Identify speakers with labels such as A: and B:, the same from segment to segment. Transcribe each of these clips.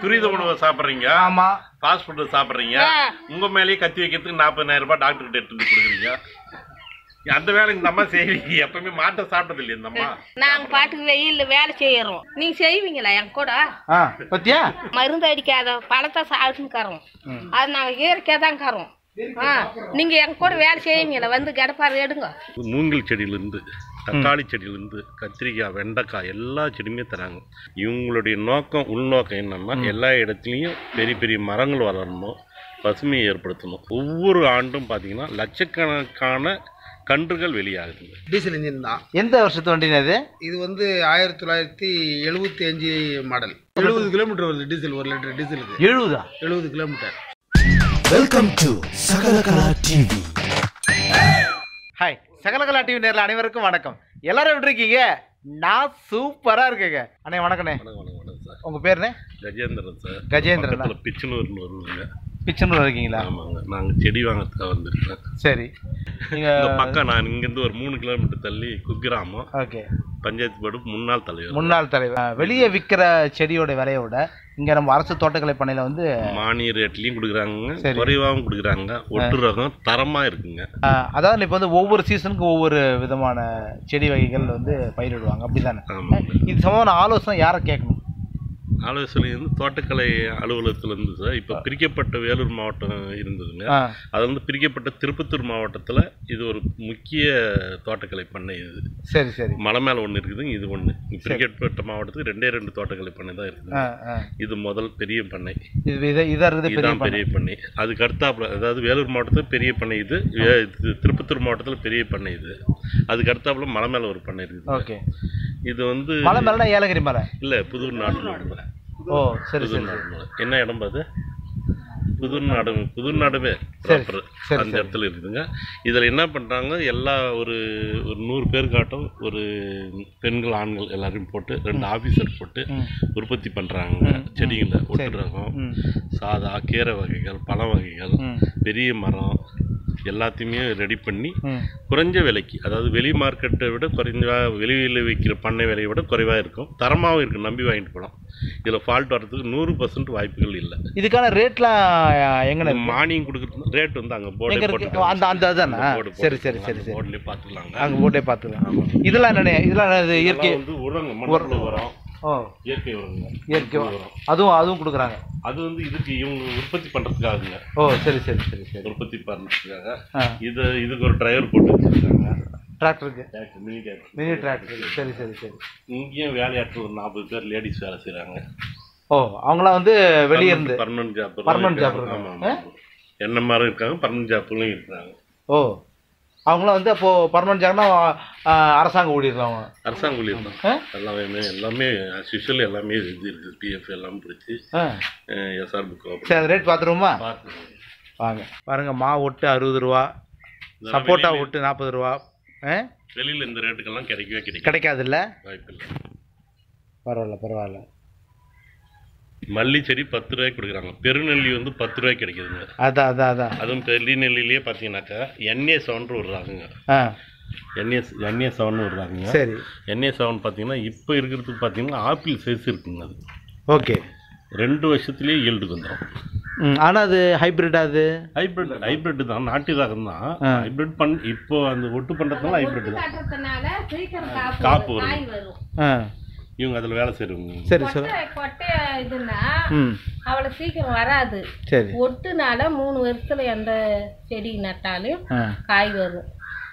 A: துரித உணவை சாப்பிடுறீங்க
B: ஆமா
A: ஃபாஸ்ட் ஃபுட் சாப்பிடுறீங்க
C: ஆ.
A: உங்க மேலேயே கத்தி வைக்கிறதுக்கு நாற்பதாயிரம் ரூபாய் டாக்டர் கிட்ட எடுத்து வந்து கொடுக்குறீங்க அந்த வேலை இந்த அம்மா செய்வீங்க எப்பவுமே மாட்டை சாப்பிட்டது இல்லையா இந்த அம்மா
C: நாங்க பாட்டுக்கு வெயில்ல வேலை செய்யறோம் நீங்க செய்வீங்களா என் கூட
B: ஆ பத்தியா
C: மருந்து அடிக்காத பழத்தை சாப்பிட்டுன்னு கறோம் அது நாங்க இயற்கையா தான் கறோம் ஆ நீங்க என் கூட வேலை செய்வீங்களா வந்து கடப்பாரு எடுங்க
A: மூங்கில் செடியிலிருந்து தக்காளி செடியிலிருந்து கத்திரிக்காய் வெண்டைக்காய் எல்லா செடியுமே தராங்க இவங்களுடைய நோக்கம் உள்நோக்கம் என்னன்னா எல்லா இடத்துலையும் பெரிய பெரிய மரங்கள் வளரணும் பசுமையை ஏற்படுத்தணும் ஒவ்வொரு ஆண்டும் பார்த்தீங்கன்னா லட்சக்கணக்கான கன்றுகள் வெளியாகுதுங்க
D: டீசல் இன்ஜின் தான்
B: எந்த வருஷத்து வண்டினா இது
D: இது வந்து ஆயிரத்தி தொள்ளாயிரத்தி எழுபத்தி அஞ்சு மாடல் எழுபது கிலோமீட்டர் வருது டீசல் ஒரு லிட்டர் டீசலுக்கு
B: எழுபதா
D: எழுபது kilometre
E: welcome to Sakalakala TV
B: hi Sakalakala TV நேரில் அனைவருக்கும் வணக்கம் எல்லாரும் எப்படி இருக்கீங்க நான் சூப்பரா இருக்கேங்க அண்ணே வணக்கண்ணே
A: வணக்கம் வணக்கம் வணக்கம் சார்
B: உங்க பேருண்ணே
A: கஜேந்திரன் சார்
B: கஜேந்திரனா?
A: பக்கத்தில் பிச்சுனூர்னு வருவாங்க
B: பிச்சனூர் இருக்கீங்களா
A: ஆமாங்க நாங்கள் செடி வாங்கறதுக்காக வந்திருக்கேன்
B: சரி நீங்க
A: இந்த பக்கம் நான் இங்கேருந்து ஒரு மூணு கிலோமீட்டர் தள்ளி குக்கிராமம்
B: ஓகே
A: பஞ்சாயத்து போர்டு முன்னாள் தலைவர்
B: முன்னாள் தலைவர் ஆ, வெளியே விற்கிற செடியோட விலையை விட இங்க நம்ம அரசு தோட்டக்கலை பண்ணையில வந்து
A: மானிய ரேட்லயும் கொடுக்குறாங்க
B: சரி.
A: குறைவாகவும் கொடுக்குறாங்க ஒட்டு ரகம் தரமா இருக்குங்க
B: ஆ, அதாவது இப்போ வந்து ஒவ்வொரு சீசனுக்கும் ஒவ்வொரு விதமான செடி வகைகள் வந்து பயிரிடுவாங்க அப்படிதானே
A: ஆமாங்க
B: இது சம்பந்தமான ஆலோசனை யாரை கேட்கணும்
A: ஆலோசனை வந்து தோட்டக்கலை அலுவலகத்துல இருந்து சார் இப்போ பிரிக்கப்பட்ட வேலூர் மாவட்டம் இருந்ததுங்க
B: ஆ
A: அது வந்து பிரிக்கப்பட்ட திருப்பத்தூர் மாவட்டத்துல இது ஒரு முக்கிய தோட்டக்கலை பண்ணை இது
B: சரி சரி
A: மலை மேல ஒன்று இருக்குதுங்க இது ஒன்று பிரிக்கப்பட்ட மாவட்டத்துக்கு ரெண்டே ரெண்டு தோட்டக்கலை பண்ணை தான் இருக்குது
B: ஆ ஆ
A: இது முதல் பெரிய பண்ணை
B: இது இதை இதாக இருக்குது பெரிய
A: இதுதான் பெரிய பண்ணை அதுக்கு அடுத்தாப்புல அதாவது வேலூர் மாவட்டத்தில் பெரிய பண்ணை இது வே- இது திருப்பத்தூர் மாவட்டத்தில் பெரிய பண்ணை இது அதுக்கு அடுத்தாப்புல மலை மேல ஒரு பண்ணை இருக்குது
B: ஓகே
A: இது வந்து
B: மலை மேலே ஏலகிரி மலை
A: இல்ல புதூர் நாடு
B: ஓ சரி
A: புதூர்
B: சரி
A: நாடு மலை. என்ன இடம் பாது புதூர் நாடு புதூர் நாடுமே
B: சரி,
A: proper.
B: சரி,
A: அந்த
B: சரி.
A: இடத்துல இருக்குதுங்க இதுல என்ன பண்றாங்க எல்லா ஒரு ஒரு நூறு பேர் காட்டும் ஒரு பெண்கள் ஆண்கள் எல்லாரையும் போட்டு ரெண்டு ஆபீசர் போட்டு
B: ம்.
A: உற்பத்தி பண்றாங்க செடிகளை ஒட்டு ரகம்
B: ம்
A: சாதா கீரை வகைகள் பழ வகைகள்
B: ம்
A: பெரிய மரம் எல்லாத்தையுமே ரெடி பண்ணி
B: ம்
A: குறைஞ்ச விலைக்கு அதாவது வெளி மார்க்கெட்டை விட குறைஞ்ச வெளியில் விற்கிற பண்ணை விலையை விட குறைவாக இருக்கும் தரமாகவும் இருக்கும் நம்பி வாங்கிட்டு போகலாம் இதில் ஃபால்ட் வர்றதுக்கு நூறு பர்சன்ட் வாய்ப்புகள் இல்லை
B: இதுக்கான ரேட்லாம் எங்கண்ணே இருக்கு?
A: மானியம் கொடுக்குறது ரேட் வந்து அங்கே
B: எங்க
A: போர்டே
B: இருக்கு
A: போட்டு
B: அந்த அந்த அதுதானா சரி சரி சரி சரி
A: போர்ட்லேயே பார்த்துக்கலாங்க
B: அங்கே போட்டே பார்த்துக்கலாம் இதெல்லாம் என்னண்ணே இதெல்லாம் என்னது இயற்கை
A: இதெல்லாம் வந்து உரங்க மண்ணுக்குள்ள உரம்
B: ஓ
A: இயற்கை உரங்க
B: இயற்கை
A: உரம்
B: அதுவும் அதுவும் கொடுக்குறாங்க
A: அது வந்து இதுக்கு இவங்க உற்பத்தி பண்ணுறதுக்காகங்க
B: ஓ சரி சரி சரி சரி
A: உற்பத்தி பண்ணுறதுக்காக
B: ஆ
A: இது இதுக்கு ஒரு டிரைவர் போட்டு வச்சுருக்காங்க
B: டிராக்டருக்கு
A: tractor mini tractor
B: mini tractor சரி சரி சரி
A: இங்கேயும் வேலையாட்கள் ஒரு நாற்பது பேர் லேடிஸ் வேலை செய்கிறாங்க
B: ஓ அவங்களாம் வந்து வெளியே இருந்து
A: பர்மனன்ட் ஜாப்
B: Permanent job
A: ஆமா
B: இருக்காங்க.
A: ஆமா என்ன மாதிரி இருக்காங்க பர்மனன்ட் ஜாப்லையும் இருக்கிறாங்க
B: ஓ அவங்களாம் வந்து அப்போ பர்மனன்ட் ஜாப்னா அரசாங்க ஊழியர் அவங்க
A: அரசாங்க ஊழியர் தான்
B: ஆ?
A: எல்லாமே எல்லாமே as usual எல்லாமே இது இருக்குது பிஎஃப் எல்லாம் பிடிச்சி
B: ஆ
A: எஸ்ஆர் புக்
B: சரி அந்த ரேட் பார்த்துருவோமா
A: பார்த்து
B: வாங்க பாருங்க மா ஒட்டு அறுபது ரூபா சப்போட்டா ஒட்டு நாற்பது ரூபா ஆ
A: வெளியில் இந்த ரேட்டுக்கெல்லாம் கிடைக்கவே கிடைக்கும்
B: கிடைக்காதுல்ல
A: வாய்ப்பு இல்லை
B: பரவாயில்ல பரவாயில்ல
A: மல்லி செடி பத்து ரூபாய்க்கு கொடுக்குறாங்க பெருநெல்லி வந்து பத்து ரூபாய்க்கு கிடைக்குதுங்க
B: அதான் அதான் அதான்
A: அதுவும் பெரிய நெல்லிலேயே பார்த்தீங்கன்னாக்கா என்ஏ செவன் ஒரு ராகுங்க
B: ஆ
A: என்ஏ என்ஏ செவன் ஒரு ராகுங்க
B: சரி
A: என்ஏ செவன் பார்த்தீங்கன்னா இப்போ இருக்கிறதுக்கு பார்த்தீங்கன்னா ஆப்பிள் சைஸ் இருக்குங்க அது
B: ஓகே
A: ரெண்டு வருஷத்துலேயே ஈல்டுக்கு வந்துடும்
B: ம் ஆனால் அது ஹைப்ரிட் அது
A: ஹைபிரிட் ஹைபிரிட் தான் நாட்டு ரகம் தான்
B: ஆ.
A: ஹைபிரிட் பண் இப்போ அந்த ஒட்டு பண்ணுறதுனால ஹைபிரிட் தான்
C: கட்டுறதுனால சீக்கிரம்
A: காப்பு
C: காப்பு
A: வரும்.
C: காய் வரும்
B: ஆ
A: இவங்க அதில் வேலை செய்கிறவங்க
B: சரி சரி
C: கொட்டை கொட்டை இதுன்னா
B: ம்
C: அவ்வளோ சீக்கிரம் வராது
B: சரி
C: ஒட்டுனால மூணு வருஷத்துல எந்த செடி நட்டாலும்
B: ஆ
C: காய் வரும்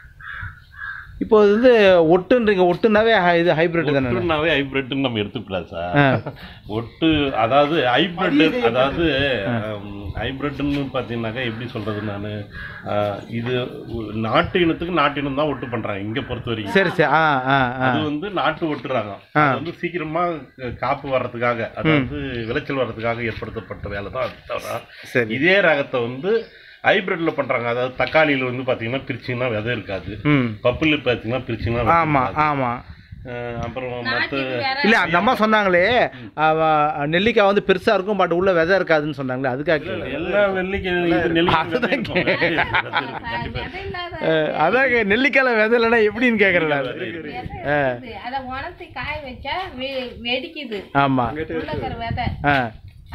B: இப்போ இது வந்து ஒட்டுன்றீங்க ஒட்டுனாவே ஹை- இது ஹைப்ரிட் தானே
A: ஒட்டுனாவே ஹைபிரிட்னு நம்ம எடுத்துக்கூடாது சார்
B: ஆ
A: ஒட்டு அதாவது ஹைபிரிட் அதாவது ஹைபிரிட்னு பார்த்தீங்கன்னாக்கா எப்படி சொல்கிறது நான் இது ஒரு நாட்டு இனத்துக்கு நாட்டு இனம் தான் ஒட்டு பண்ணுறாங்க இங்கே பொறுத்த வரைக்கும்
B: சரி சரி ஆ ஆ ஆ
A: அது வந்து நாட்டு ஒட்டுறாங்க
B: ஆ.
A: அது வந்து சீக்கிரமா அஹ், காப்பு வர்றதுக்காக அதாவது விளைச்சல் வர்றதுக்காக ஏற்படுத்தப்பட்ட வேலை தான் அது தவிர
B: சரி
A: இதே ரகத்தை வந்து ஹைபிரிட்ல பண்றாங்க அதாவது தக்காளியில வந்து பாத்தீங்கன்னா பிரிச்சிங்கன்னா விதை இருக்காது
B: ம்
A: பப்புல பாத்தீங்கன்னா பிரிச்சிங்கன்னா விதை
B: ஆமா
A: இருக்காது.
B: ஆமா
A: அஹ், அப்புறம் மற்ற
C: நாட்டுக்கு வேற
B: இல்ல அந்த அம்மா சொன்னாங்களே அவ நெல்லிக்காய் வந்து பெருசா இருக்கும் பட் உள்ள விதை இருக்காதுன்னு சொன்னாங்களே அதுக்காக கேக்கல.
A: எல்லா வெள்ளிக்காய் இது நெல்லிக்காய் விதை
B: அதுதான்
A: இருக்கும். விதை இருக்கு, கண்டிப்பா
C: விதை இல்லாத
B: அஹ், அதாங்க நெல்லிக்காயில விதை இல்லைன்னா எப்படின்னு கேக்குறேன் நான்.
A: விதை இருக்கு.
C: விதை இருக்குது. அத உணர்த்தி காய வச்சா வெ- வெடிக்குது
B: ஆமா
C: உள்ள இருக்கிற விதை
B: ஆ
C: அத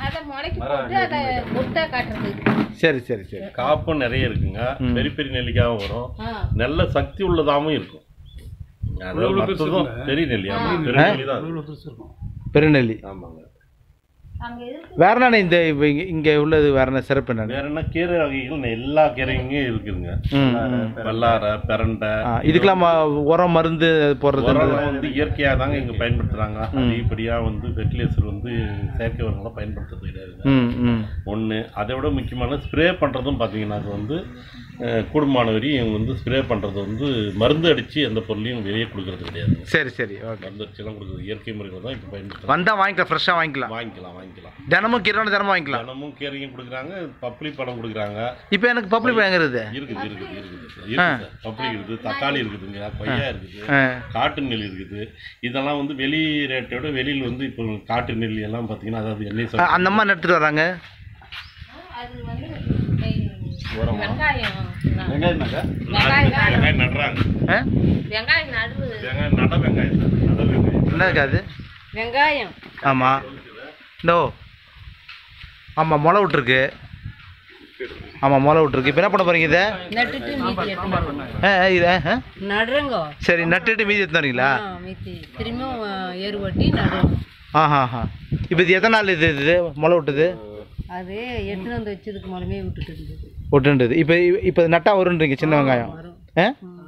C: முளைக்கு போட்டு அதை முட்டை காட்டுறது
B: சரி சரி சரி
A: காப்பும் நிறைய இருக்குங்க பெரிய பெரிய நெல்லிக்காவும் வரும்
C: ஆ.
A: நல்ல சக்தி உள்ளதாகவும் இருக்கும் அதாவது மற்றதும் பெரிய நெல்லி ஆமா பெரிய நெல்லி தான் அது.
B: பெருநெல்லி
A: ஆமாங்க
C: அங்க இருக்கு
B: வேற என்ன இந்த இப்ப இங்க இங்க உள்ளது வேற என்ன சிறப்பு என்ன
A: வேற என்ன கீரை வகைகள் எல்லா கீரையும் இருக்குதுங்க
B: ம், ம்.
A: வல்லாரை பிரண்டை
B: ஆ, இதுக்கெல்லாம் ம- உரம் மருந்து போடுறது
A: உரம் வந்து இயற்கையா தாங்க இங்க பயன்படுத்துறாங்க அதிகப்படியா வந்து ஃபெர்டிலைசர் வந்து செயற்கை உரங்களை பயன்படுத்துறது கிடையாதுங்க
B: ம் ம்
A: ஒன்று அதை விட முக்கியமான ஸ்ப்ரே பண்ணுறதும் பார்த்தீங்கன்னா அது வந்து அஹ், கூடுமான வரி இவங்க வந்து ஸ்ப்ரே பண்ணுறது வந்து மருந்து அடித்து எந்த பொருளையும் வெளியே கொடுக்கறது கிடையாது
B: சரி சரி ஓகே
A: மருந்து அடிச்செல்லாம் கொடுக்குறது இயற்கை முறையில் தான் இப்போ பயன்படுத்துறாங்க
B: வந்தா வாங்கிக்கலாம் ஃப்ரெஷ்ஷாக வாங்கிக்கலாம்
A: வாங்கிக்கலாம் வாங்கிக்கலாம்
B: தினமும் கிரணம் தினமும் வாங்கிக்கலாம்
A: தினமும் கீரையும் கொடுக்குறாங்க பப்ளி பழம் கொடுக்குறாங்க
B: இப்போ எனக்கு பப்ளிக் வாங்குறது
A: இருக்குது இருக்குது இருக்குது இருக்குது சார் பப்ளி இருக்குது தக்காளி இருக்குதுங்க கொய்யா இருக்குது
B: ஆ
A: காட்டு நெல் இருக்குது இதெல்லாம் வந்து வெளி ரேட்டோட வெளியில் வந்து இப்போ காட்டு நெல் எல்லாம் பார்த்தீங்கன்னா அதாவது எண்ணெய்
B: ஆ,
A: சத்து
B: அந்த அம்மா எடுத்துட்டு வராங்க
C: அது வந்து ஏய், வெங்காயம் வெங்காயம்
A: வெங்காயம் நடுறாங்க
B: ஆ
C: வெங்காயம் நடுவு
A: வெங்காயம் நட வெங்காயம் தான். நட வெங்காயம்
B: என்ன இருக்காது
C: வெங்காயம்
B: ஆமாம் நோ ஆமாம் முளை விட்ருக்கு ஆமாம் முளை விட்ருக்கு இப்போ என்ன பண்ண போறீங்க இதை
C: நட்டுட்டு மீதி எடுத்து
B: ஆ ஆ, இது ஆ, ஆ.
C: நடுறங்க
B: சரி நட்டுட்டு மீதி எடுத்து வரீங்களா
C: மீதி திரும்பியும் ஏறு வட்டி நடுறோம்
B: ஆஹா ஆஹா இப்போ இது எத்தனை நாள் இது இது முளை விட்டுது
C: அது எட்டு வந்து வச்சதுக்கு மூலமே விட்டுட்டு இருந்தது
B: விட்டுன்றது இப்போ இப்போ நட்டா வருன்றீங்க சின்ன வெங்காயம் ஆ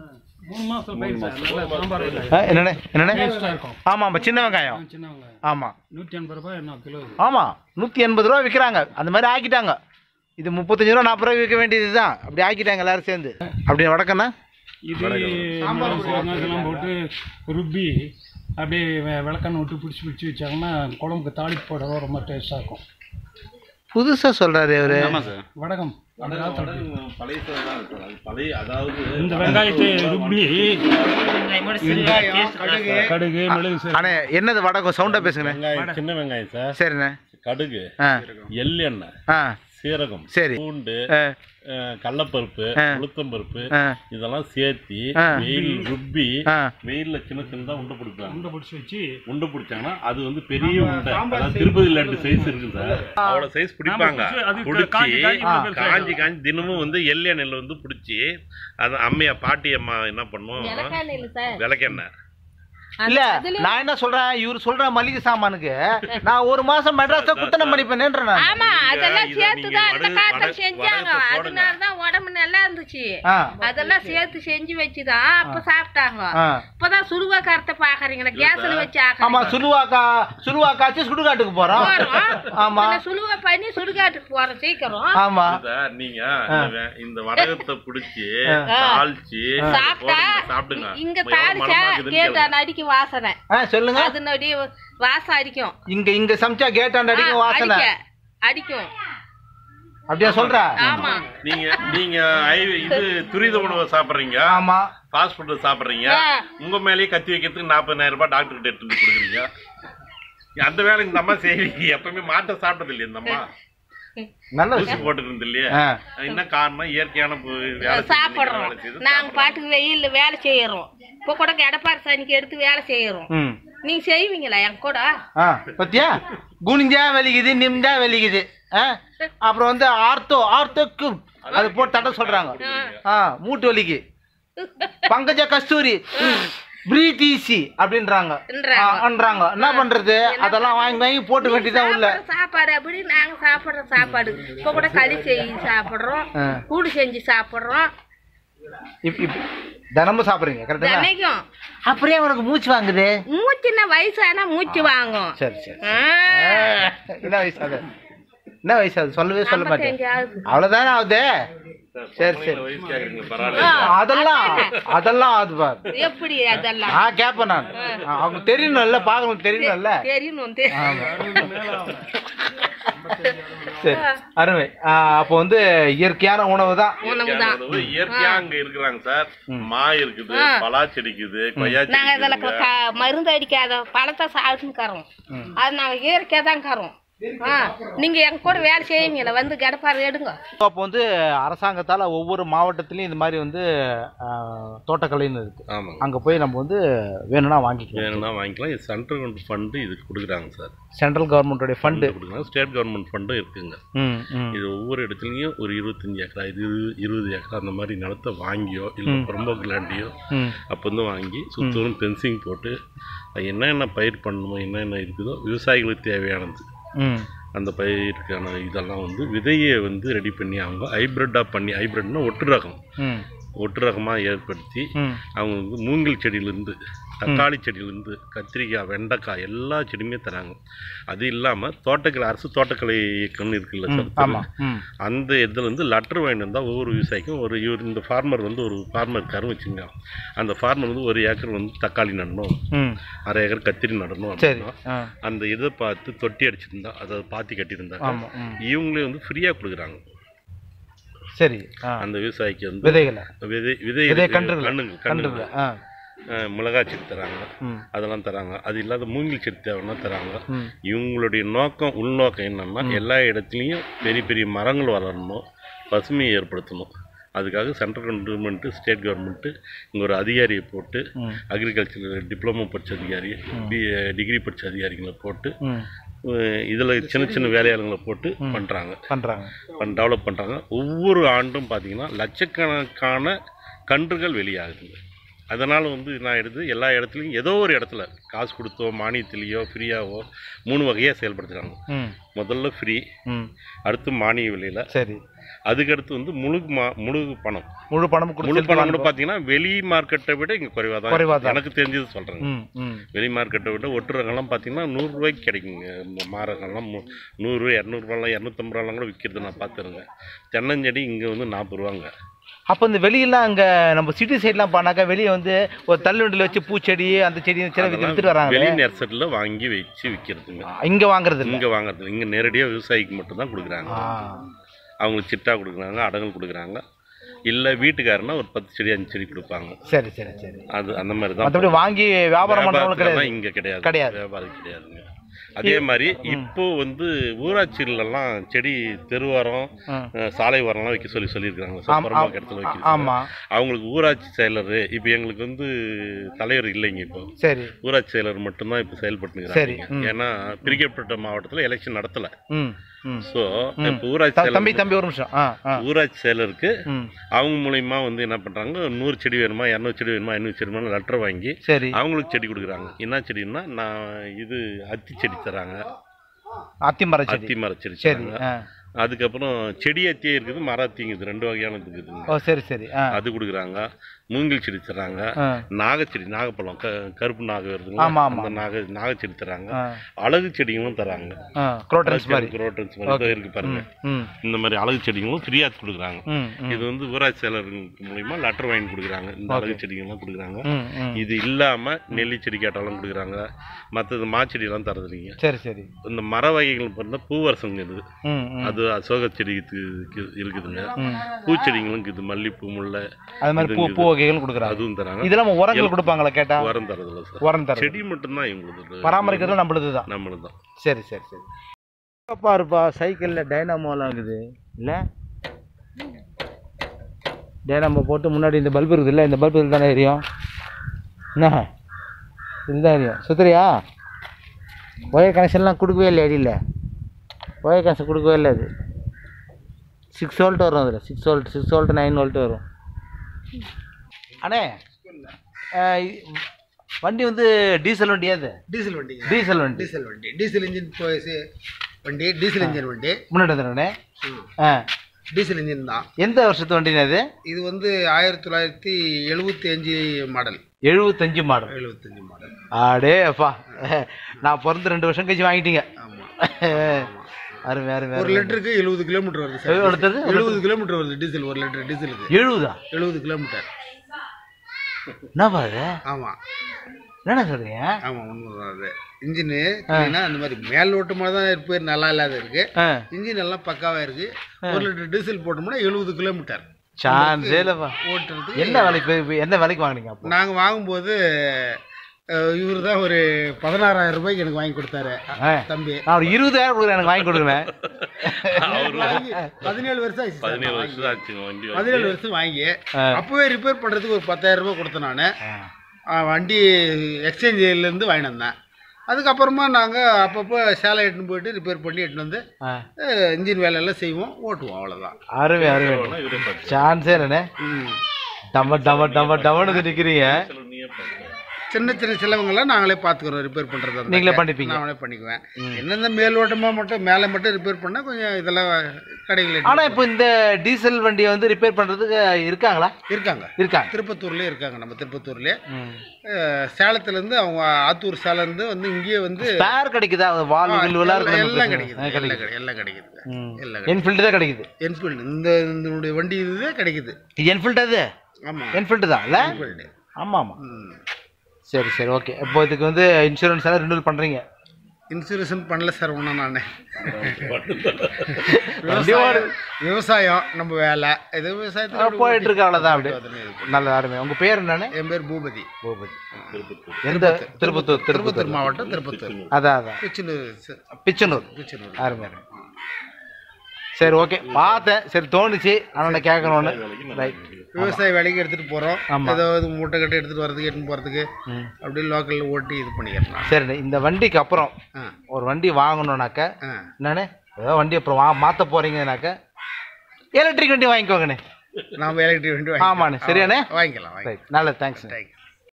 B: ஆ, என்னண்ணே என்னண்ணே ஆமாம் ஆமாம் சின்ன வெங்காயம் ஆமாம்
F: நூற்றி எண்பது ரூபாய் என்ன கிலோ
B: ஆமாம் நூற்றி எண்பது ரூபா விற்கிறாங்க அந்த மாதிரி ஆக்கிட்டாங்க இது முப்பத்தஞ்சு ரூபா நாற்பது ரூபா விற்க வேண்டியது தான் அப்படி ஆக்கிட்டாங்க எல்லாரும் சேர்ந்து அப்படி வடக்கண்ணா
F: இது மிளகு சீரகம் இதெல்லாம் போட்டு ருப்பி அப்படியே வெ- விளக்கெண்ணெய் விட்டு பிடிச்சி பிடிச்சி வச்சாங்கன்னா குழம்புக்கு தாளிப்பு போட ரொம்ப டேஸ்ட்டாக இருக்கும்
B: புதுசாக சொல்கிறாரு அவரு
F: வடகம் அந்த காலத்துல
A: பழைய சாதம் தான் இருக்கும். அது பழைய அதாவது
F: இந்த வெங்காயத்தை ருப்பி கடுகு மிளகு சீரகம்
B: அண்ணே என்னது வடகம் சவுண்டாக பேசுங்கண்ணே
A: வெங்காயம் சின்ன வெங்காயம் சார்
B: சரிண்ணே
A: கடுகு
B: ஆ
A: எள்ளெண்ணெய்
B: ஆ
A: சீரகம்
B: சரி
A: பூண்டு
B: ஆ
A: அஹ், கடலப்பருப்பு
B: ஆ.
A: உளுத்தம்பருப்பு
B: ஆ
A: இதெல்லாம் சேர்த்து
B: ஆ.
A: வெயில் ருப்பி
B: ஆ
A: வெயில்ல சின்ன சின்னதா உண்டை பிடிப்பாங்க
F: உண்டை பிடிச்சி வச்சு
A: உண்டை பிடிச்சாங்கன்னா அது வந்து பெரிய உண்டை அதாவது திருப்பதி லட்டு சைஸ் இருக்கு சார் அவ்வளோ சைஸ் பிடிப்பாங்க
F: பிடிச்சு, அது
A: பிடிச்சி
F: காஞ்சி காஞ்சி இவ்வளவு பெருசா
A: காஞ்சி காஞ்சி தினமும் வந்து எள்ளெண்ணெய் நெல் வந்து பிடிச்சி அது அம்மையா பாட்டி அம்மா என்ன பண்ணும்
C: இலக்காயில் சார்
A: விளக்கெண்ணெய்
B: இல்ல நான் என்ன சொல்றேன் இவர் சொல்ற மளிகை சாமானுக்கு நான் ஒரு மாசம் மெட்ராஸ்ல குத்தனை பண்ணிப்பேன்றேன் நான்
C: ஆமா அதெல்லாம்
A: இதை
C: சேர்த்து
A: நீங்க
C: தான் அந்த
A: வட-
C: காலத்துல
A: வட-
C: செஞ்சாங்க
A: வடகத்தை போடுங்க.
C: அதனால தான் உடம்பு நல்லா இருந்துச்சு
B: ஆ
C: அதெல்லாம் சேர்த்து செஞ்சு வச்சுதான் அப்ப சாப்பிட்டாங்க
B: ஆ
C: இப்பதான் சுடுவா கருத்தை பாக்குறீங்களா கேஸ்ல வச்சு
B: ஆமா
C: ஆக்குறீங்க
B: சுடுவாக்கா சுடுவா காய்ச்சி சுடுகாட்டுக்கு போறோம் ஆமா
C: போறோம் சுடுவா பண்ணி சுடுகாட்டுக்கு போறோம் சீக்கிரம்
B: ஆமா
A: சார் நீங்க இந்த வே- இந்த வடகத்தை பிடிச்சி தாளிச்சு
C: சாப்பிட்டா
A: போடுங்க, சாப்பிடுங்க
C: இங்க
A: எவ்வளவு
C: தாளிச்சா
A: மணமா இருக்குதுன்னு
C: கேட்டா
A: கேளுங்க.
C: நடிக்கும் வாசனை
B: ஆ சொல்லுங்க
C: அதனுடைய வாசம் அடிக்கும்
B: இங்க இங்க சமைச்சா கேட்டாண்ட அடிக்கும்
C: ஆ,
B: வாசனை
C: அடிக்க அடிக்கும்
B: அப்படியா சொல்ற
C: ஆமா
A: நீங்க நீங்க ஐ- இது துரித உணவை சாப்பிடுறீங்க
B: ஆமா
A: ஃபாஸ்ட் ஃபுட் சாப்பிடுறீங்க
C: ஆ.
A: உங்க மேலேயே கத்தி வைக்கிறதுக்கு நாற்பதாயிரம் ரூபாய் டாக்டர் கிட்ட எடுத்து வந்து கொடுக்குறீங்க அந்த வேலை இந்த அம்மா செய்வீங்க எப்பவுமே மாட்ட சாப்பிட்டது இல்லையா இந்த அம்மா
B: நல்ல
A: ஊசி
B: விஷயம்
A: போட்டுட்டு இருந்தது இல்லையா
B: ஆ.
A: என்ன காரணம் இயற்கையான பு- வேலை செஞ்சு
C: சாப்பிடுறோம்
A: வேலை செய்து
C: நாங்க
A: சாப்பிடுறோம்.
C: பாட்டுக்கு வெயில்ல வேலை செய்யறோம் இப்ப கூட எடப்பாடி சனிக்கு எடுத்து வேலை செய்யறோம்
B: ம்
C: நீங்க செய்வீங்களா என் கூட
B: ஆ பத்தியா குனிஞ்சா வலிக்குது நிமிந்தா வலிக்குது ஆ அப்புறம் வந்து ஆர்த்தோ ஆர்த்தோக்கு அது போட்டு தட்ட சொல்றாங்க ஆ மூட்டு வலிக்கு பங்கஜ கஸ்தூரி பிரீத் ஈஸி அப்படின்றாங்க
C: ன்றாங்க.
B: ஆ, ன்றாங்க என்ன பண்றது அதெல்லாம் வாங்கி வாங்கி போட்டு வேண்டியதான் உள்ள
C: சாப்பிடுற சாப்பாடு அப்படி நாங்க சாப்பிடுற சாப்பாடு இப்ப கூட களி செஞ்சு சாப்பிடுறோம்
B: ஆ.
C: கூடு செஞ்சு சாப்பிடுறோம்
B: இப் இப் தினமும் சாப்பிடுறீங்க கரெக்டா
C: தினைக்கும்
B: அப்படியே உனக்கு மூச்சு வாங்குது
C: மூச்சுன்னா வயசானா மூச்சு வாங்கும்
B: சரி சரி
C: ஆ,
B: என்ன வயசு அது என்ன வயசு அது சொல்லவே சொல்ல மாட்டேன்
C: ஐம்பத்தஞ்சு ஆகுது.
B: அவ்வளவுதானே ஆகுது சரி சரி
A: பொம்பளைங்களை வயசு கேக்குறீங்க, பரவாயில்ல
B: அதெல்லாம் அதெல்லாம் அது பாரு
C: எப்படி அதெல்லாம்
B: நான் கேட்பேன் நான் அவங்க தெரியணும்ல பார்க்கணும் தெரியணும்ல
C: தெரியணும் தெ-
B: ஆமா சரி அருமை ஆ, அப்போ வந்து இயற்கையான உணவு தான்
C: உணவுதான்
A: உணவு இயற்கையா அங்க இருக்கிறாங்க சார் மா இருக்குது பலா செடி இருக்குது கொய்யா செடி
C: நாங்க இதுல
A: இருக்குதுங்க.
C: க- மருந்து அடிக்காத பழத்தை சாப்பிட்டுன்னு கறோம் அது நாங்க இயற்கையா தான் கறோம் ஆ நீங்கள் எங்க கூட வேலை செய்வீங்களா வந்து கிடப்பாரு எடுங்க
B: அப்போ வந்து அரசாங்கத்தால் ஒவ்வொரு மாவட்டத்துலேயும் இந்த மாதிரி வந்து ஆ, தோட்டக்கலைன்னு இருக்கு
A: ஆமாங்க
B: அங்கே போய் நம்ம வந்து வேணும்னா வாங்கிக்கலாம்
A: வேணும்னா வாங்கிக்கலாம் இது சென்ட்ரல் கவர்மெண்ட் ஃபண்டு இதுக்கு கொடுக்குறாங்க சார்
B: சென்ட்ரல் கவர்மெண்ட்டோடைய ஃபண்டு
A: கொடுக்குறாங்க ஸ்டேட் கவர்மெண்ட் ஃபண்டும் இருக்குங்க
B: ம் ம்
A: இது ஒவ்வொரு இடத்துலையும் ஒரு இருபத்தஞ்சி ஏக்கரா இது இருபது ஏக்கரா அந்த மாதிரி நிலத்தை வாங்கியோ இல்லை புறம்போக்கு லேண்டையோ
B: ம்
A: அப்போ வந்து வாங்கி சுத்தரும் ஃபென்சிங் போட்டு அது என்னென்ன பயிர் பண்ணணுமோ என்னென்ன இருக்குதோ விவசாயிகளுக்கு தேவையானது
B: ம்
A: அந்த பயிருக்கான இதெல்லாம் வந்து விதையை வந்து ரெடி பண்ணி அவங்க ஹைப்ரிட்டாக பண்ணி ஹைப்ரிட்னா ஒட்டு ரகம்
B: ம்
A: ஒட்டு ரகமாக ஏற்படுத்தி
B: ம்
A: அவங்க வந்து மூங்கில் செடியிலேருந்து தக்காளி செடியிலேருந்து கத்திரிக்காய் வெண்டைக்காய் எல்லா செடியுமே தராங்க அது இல்லாமல் தோட்டக்கலை அரசு தோட்டக்கலை இயக்கம்னு இருக்குல்ல சார்
B: ஆமாம் ம்
A: அந்த இதில் வந்து லெட்டர் வாங்கிட்டு வந்தால் ஒவ்வொரு விவசாயிக்கும் ஒரு இவர் இந்த ஃபார்மர் வந்து ஒரு ஃபார்மர் இருக்காருன்னு வச்சுங்க அந்த ஃபார்மர் வந்து ஒரு ஏக்கர் வந்து தக்காளி நடணும்
B: ம்
A: அரை ஏக்கர் கத்திரி நடணும்
B: சரி
A: அப்படின்னா
B: ஆ
A: அந்த இதை பார்த்து தொட்டி அடிச்சிருந்தா அதை பாத்தி கட்டியிருந்தா
B: ஆமாம் ம்
A: இவங்களே வந்து ஃப்ரீயாக கொடுக்குறாங்க
B: சரி ஆ
A: அந்த விவசாயிக்கு வந்து
B: விதைகளை
A: விதை விதை
B: விதை
A: இருக்கு,
B: கன்றுகள்
A: கண்ணுங்க
B: கன்றுகள்
A: கண்ணுங்க
B: ஆ
A: அஹ் மிளகாய் செடி தராங்க
B: ம்
A: அதெல்லாம் தராங்க அது இல்லாத மூங்கில் செடி தேவைன்னா தராங்க
B: ம்
A: இவங்களுடைய நோக்கம் உள்நோக்கம் என்னன்னா எல்லா இடத்துலையும் பெரிய பெரிய மரங்கள் வளரணும் பசுமையை ஏற்படுத்தணும் அதுக்காக சென்ட்ரல் கவர்மெண்ட்டு ஸ்டேட் கவர்மெண்ட்டு இங்கே ஒரு அதிகாரியை போட்டு
B: ம்
A: அக்ரிகல்ச்சர் டிப்ளமோ படித்த அதிகாரி பி டிகிரி படித்த அதிகாரிகளை போட்டு
B: ம்
A: இதில் சின்ன சின்ன வேலையாளுங்களை போட்டு பண்ணுறாங்க
B: பண்ணுறாங்க
A: டெவலப் பண்ணுறாங்க ஒவ்வொரு ஆண்டும் பார்த்தீங்கன்னா லட்சக்கணக்கான கன்றுகள் வெளியாகுதுங்க அதனால் வந்து நான் எடுத்து எல்லா இடத்துலையும் ஏதோ ஒரு இடத்துல காசு கொடுத்தோ மானியத்திலேயோ ஃப்ரீயாவோ மூணு வகையாக செயல்படுத்துகிறாங்க
B: ம்
A: முதல்ல ஃப்ரீ
B: ம்
A: அடுத்து மானிய விலையில்
B: சரி
A: அதுக்கடுத்து வந்து முழு மா முழு பணம்
B: முழு பணமும்
A: முழு
B: கொடுத்து
A: பணம் கூட பார்த்தீங்கன்னா வெளி மார்க்கெட்டை விட இங்கே குறைவாக தான்
B: குறைவா
A: இருக்கு.
B: தான்.
A: எனக்கு தெரிஞ்சது சொல்கிறேங்க
B: ம் ம்
A: வெளி மார்க்கெட்டை விட ஒட்டு ரகம்லாம் பார்த்தீங்கன்னா நூறுரூவாய்க்கு கிடைக்குங்க இந்த மாரகம்லாம் மு- நூறு இரநூறுவாலாம் இரநூத்தம்பது ரூபாலாம் கூட விற்கிறது நான் பார்த்துருங்க தென்னஞ்செடி இங்கே வந்து நாற்பது ரூபாங்க
B: அப்போ இந்த வெளியெல்லாம் அங்கே நம்ம சிட்டி சைட்லாம் பண்ணாக்கா வெளியே வந்து ஒரு தள்ளுவண்டியில் வச்சு பூச்செடி அந்த செடி சில வித்து வித்துட்டு வராங்க
A: வெளி நர்சரியில் வாங்கி வச்சு விற்கிறதுங்க
B: இங்கே வாங்குறது இல்லை
A: இங்கே வாங்குறது இங்கே நேரடியாக விவசாயிக்கு மட்டும்தான் கொடுக்குறாங்க
B: ஆ
A: அவங்களுக்கு சிட்டா கொடுக்குறாங்க அடங்கல் கொடுக்குறாங்க இல்லை வீட்டுக்காரனா ஒரு பத்து செடி அஞ்சு செடி கொடுப்பாங்க
B: சரி சரி சரி
A: அது அந்த மாதிரி தான்
B: மற்றபடி வாங்கி வியாபாரம் பண்ணுறவங்களும் கிடையாது
A: இங்கே கிடையாது
B: கிடையாது.
A: வியாபாரம் கிடையாதுங்க அதே மாதிரி இப்போ வந்து ஊராட்சிகளெல்லாம் செடி தெருவாரம்
B: ம்.
A: அஹ், சாலை ஓரம்லாம் வைக்க சொல்லி சொல்லியிருக்காங்க
B: ஆம்,
A: சார் புறம்போக்கு
B: ஆம்.
A: இடத்துல வைக்க
B: ஆமா
A: அவங்களுக்கு ஊராட்சி செயலர் இப்போ எங்களுக்கு வந்து தலைவர் இல்லைங்க இப்போ
B: சரி
A: ஊராட்சி செயலர் மட்டும்தான் இப்போ
B: சரி,
A: செயல்பட்டுங்கிறாங்க
B: ம்.
A: ஏன்னா பிரிக்கப்பட்ட மாவட்டத்தில் எலெக்ஷன் நடத்தலை
B: ம் ம்
A: ஸோ
B: ம்.
A: இப்போ ஊராட்சி
B: த- தம்பி
A: செயலர்
B: தம்பி ஒரு நிமிஷம் ஆ ஆ
A: ஊராட்சி செயலருக்கு
B: ம்
A: அவங்க மூலியமா வந்து என்ன பண்ணுறாங்க நூறு செடி வேணுமா இரநூறு செடி வேணுமா ஐநூறு செடி வேணுமா லெட்டர் வாங்கி
B: சரி
A: அவங்களுக்கு செடி கொடுக்குறாங்க என்ன செடின்னா நான் இது அத்தி செடி தராங்க
B: அத்திமர செடி
A: அத்தி மர செடி
B: சரி
A: தராங்க
B: ஆ
A: அதுக்கப்புறம் செடி அத்தியே இருக்குது மர அத்தியும் இருக்குது ரெண்டு வகையானது இருக்குதுங்க
B: ஓ சரி சரி ஆ
A: அது கொடுக்குறாங்க மூங்கில் செடி தராங்க
B: ஆ
A: நாகச்செடி நாகப்பழம் க கருப்பு நாக வருதுங்க
B: ஆமா, ஆமா.
A: அந்த நாக நாகச்செடி தராங்க
B: ஆ
A: அழகு செடிகளும் தராங்க
B: ஆ குரோட்டன்ஸ் மாதிரி
A: ரோட்டன்ஸ் மாதிரி இதோ இருக்கு பாருங்க
B: ம்
A: இந்த மாதிரி அழகு செடிகளும் ஃப்ரீயாக கொடுக்குறாங்க
B: ம் ம்
A: இது வந்து ஊராட்சி செயலர் மூலியமா லெட்டர் வாங்கி கொடுக்குறாங்க இந்த அழகு செடிகள்லாம் கொடுக்குறாங்க
B: ம் ம்
A: இது இல்லாம நெல்லி செடி கேட்டாலும் கொடுக்குறாங்க மற்றது மாச்செடியெல்லாம் தரது இல்லைங்க
B: சரி சரி
A: இந்த மர வகைகள் பார்த்தா பூவரசங்க இது
B: ம் ம்
A: அது அசோக செடி இருக்கு- இருக்குதுங்க
B: ம்
A: பூச்செடிங்களும் இருக்குது மல்லிப்பூ முல்லை
B: அது மாதிரி பூ பூ வகைகள் கொடுக்குறாங்க
A: அதுவும் தராங்க
B: இதெல்லாம் உரங்கள் கொடுப்பாங்களா கேட்டா
A: உரம் தரதில்ல சார்
B: உரம் தர
A: செடி மட்டும்தான் எங்களுக்கு
B: பராமரிக்கிறது நம்மளுது தான்
A: நம்மளுது தான்
B: சரி சரி சரி பாருப்பா சைக்கிளில் டைனாமோலாம் இருக்குது இல்லை டைனாமோ போட்டு முன்னாடி இந்த பல்பு இருக்குது இல்லை இந்த பல்பு இதில் தானே எரியும் என்ன இதுதான் எரியும் சுத்துறியா ஒயர் கனெக்ஷன்லாம் கொடுக்கவே இல்லை அடியில் ஒயர் கனெக்ஷன் கொடுக்கவே இல்லை அது சிக்ஸ் வோல்ட் வரும் அதில் six volt six volt nine volt வரும் அண்ணே அஹ் இ- வண்டி வந்து டீசல் வண்டியா அது
D: டீசல் வண்டிங்க
B: டீசல் வண்டி
D: டீசல் வண்டி டீசல் இன்ஜின் வண்டி டீசல் இன்ஜின் வண்டி
B: முன்னாடி வந்துடுறேண்ணே
D: ம்.
B: ஆ
D: டீசல் இன்ஜின் தான்
B: எந்த வருஷத்து வண்டிண்ணே அது
D: இது வந்து ஆயிரத்தி தொள்ளாயிரத்தி எழுபத்தி அஞ்சு மாடல்
B: எழுபத்தஞ்சு மாடல்
D: எழுபத்தஞ்சு மாடல்
B: ஆடே அப்பா நான் பிறந்து ரெண்டு வருஷம் கழிச்சு வாங்கிட்டீங்க
D: ஆமாம்
B: அருமை அருமை
D: ஒரு
B: அருமை.
D: லிட்டருக்கு எழுபது கிலோமீட்டர் வருது
B: எவ்வளவு
D: சார்
B: எடுத்தது?
D: எழுபது கிலோமீட்டர் வருது டீசல் ஒரு லிட்டர் டீசலுக்கு
B: எழுபதா
D: எழுபது கிலோமீட்டர்
B: என்னப்பா அது
D: ஆமாம்
B: என்னண்ணா சொல்றீங்க
D: ஆமாம் உண்மைதான் அது இன்ஜினு பார்த்தீங்கன்னா அந்த மாதிரி மேல் ஓட்டமாக தான் இருப்பு நல்லா இல்லாத இருக்கு
B: ஆ
D: இன்ஜின் எல்லாம் பக்காவாக இருக்கு ஒரு லிட்டர் டீசல் போட்டோம்னா எழுபது கிலோமீட்டர்
B: சான்ஸே இல்லைப்பா
D: ஓட்டுறதுக்கு
B: என்ன விலைக்கு போய் போய் எந்த விலைக்கு வாங்குனீங்க அப்போ
D: நாங்கள் வாங்கும்போது இவர் தான் ஒரு பதினாறாயிரம் ரூபாய்க்கு எனக்கு வாங்கி கொடுத்தாரு
B: ஆ.
D: தம்பி
B: நான் ஒரு இருபதாயிரம் கொடுக்குறேன் எனக்கு வாங்கி கொடுக்குறேன்
A: அவர்
D: வாங்கி பதினேழு வருஷம் ஆச்சு சார்
A: பதினேழு
D: நான்
A: வருஷம் ஆச்சுங்க வண்டி வாங்கி.
D: பதினேழு வருஷம் வாங்கி
B: ஆ.
D: அப்போவே ரிப்பேர் பண்ணுறதுக்கு ஒரு பத்தாயிரம் ரூபாய் கொடுத்தேன் நான் வண்டி எக்ஸ்சேஞ்சிலேருந்து வாங்கிட்டு வந்தேன் அதுக்கப்புறமா நாங்கள் அப்பப்போ சேலை எடுத்துன்னு போயிட்டு ரிப்பேர் பண்ணி எடுத்துன்னு வந்து
B: ஆ.
D: இன்ஜின் வேலையெல்லாம் செய்வோம் ஓட்டுவோம் அவ்வளோதான்
B: அருமை அருமை
A: ஆனா இவரே பார்த்து
B: சான்ஸே இல்லைண்ணே
D: ம்.
B: டம டம டம டமன்னு நிற்கிறீங்க
A: செலவு நீயே பார்த்து
D: சின்ன சின்ன செலவுங்கள்லாம் நாங்களே பார்த்துக்குறோம் ரிப்பேர் பண்ணுறது
B: நீங்களே பண்ணிப்பீங்க.
D: நாங்களே பண்ணிக்குவேன் என்னென்ன மேலோட்டமாக மட்டும் மேலே மட்டும் ரிப்பேர் பண்ணால் கொஞ்சம் இதெல்லாம் கடைகளில்
B: ஆனா இப்போ இந்த டீசல் வண்டியை வந்து ரிப்பேர் பண்றதுக்கு இருக்காங்களா
D: இருக்காங்க
B: இருக்காங்க
D: திருப்பத்தூர்லேயே இருக்காங்க நம்ம திருப்பத்தூர்லேயே
B: ம்.
D: சேலத்துலேருந்து அவங்க ஆத்தூர் சேலந்து வந்து இங்கேயே வந்து
B: ஸ்பேர் கிடைக்குதா வால்
D: ஆ,
B: வில்லுவெல்லாம்
D: எல்லாம்
B: இருக்கு
D: எல்லாம் கிடைக்குது எல்லாம்
B: கிடைக்குது
D: கிடை- எல்லாம் கிடைக்குது
B: ம்.
D: எல்லாம் கிடைக்குது
B: என்ஃபீல்டு தான் கிடைக்குது
D: என்ஃபீல்டு இந்த இதனுடைய வண்டி இதுவே கிடைக்குது
B: என்ஃபீல்டு அது
D: ஆமாம்
B: என்ஃபீல்டு தான் இல்லை
D: என்ஃபீல்டு
B: ஆமா ஆமா
D: ம்
B: சரி சரி ஓகே இப்போ இதுக்கு வந்து இன்சூரன்ஸ் எல்லாம் ரெனியூல் பண்றீங்க
D: இன்சூரன்ஸ் பண்ணல சார் ஒன்றும் நான்
B: வண்டி ஓடு.
D: விவசாயம் நம்ம வேலை இது
B: ஆ,
D: விவசாயத்தில்
B: போயிட்டு இருக்கு அவ்வளோதான் அப்படி
D: அதுல இது.
B: நல்ல அருமை உங்க பேர் என்னன்னு
D: என் பேர் பூபதி
B: பூபதி எந்த திருப்பத்தூர்
D: திருப்பத்தூர்
B: திருப்பத்தூர்
D: மாவட்டம் திருப்பத்தூர்
B: அதான் அதான்
D: பிச்சினூர் ச-
B: பிச்சனூர்
D: பிச்சினூர்
B: அருமை அருமை சரி ஓகே பார்த்தேன் சரி தோணுச்சு ஆனால் கேட்கணும்னு ரைட்
D: விவசாய வேலைக்கு எடுத்துட்டு போறோம்
B: ஆமா.
D: ஏதாவது மூட்டை கட்டி எடுத்துட்டு வரதுக்கு எடுத்துன்னு போறதுக்கு
B: ம்.
D: அப்படியே லோக்கல்ல ஓட்டி இது பண்ணிக்கிறேன்
B: சரி இந்த வண்டிக்கு அப்புறம்
D: ஆ
B: ஒரு வண்டி வாங்கணும்னாக்க
D: ஆ
B: என்னண்ணே ஏதோ வண்டி அப்புறம் வா மாற்ற போறீங்கனாக்க எலக்ட்ரிக் வண்டி வாங்கிக்கோங்கண்ணே
D: நான் எலக்ட்ரிக் வண்டி வாங்கிக்கலாம்.
B: ஆமாண்ணே, சரியாண்ணே?
D: வாங்கிக்கலாம் வாங்கிக்கலாம்
B: ரைட் நல்லது தேங்க்ஸ்
D: தேங்க்ஸ்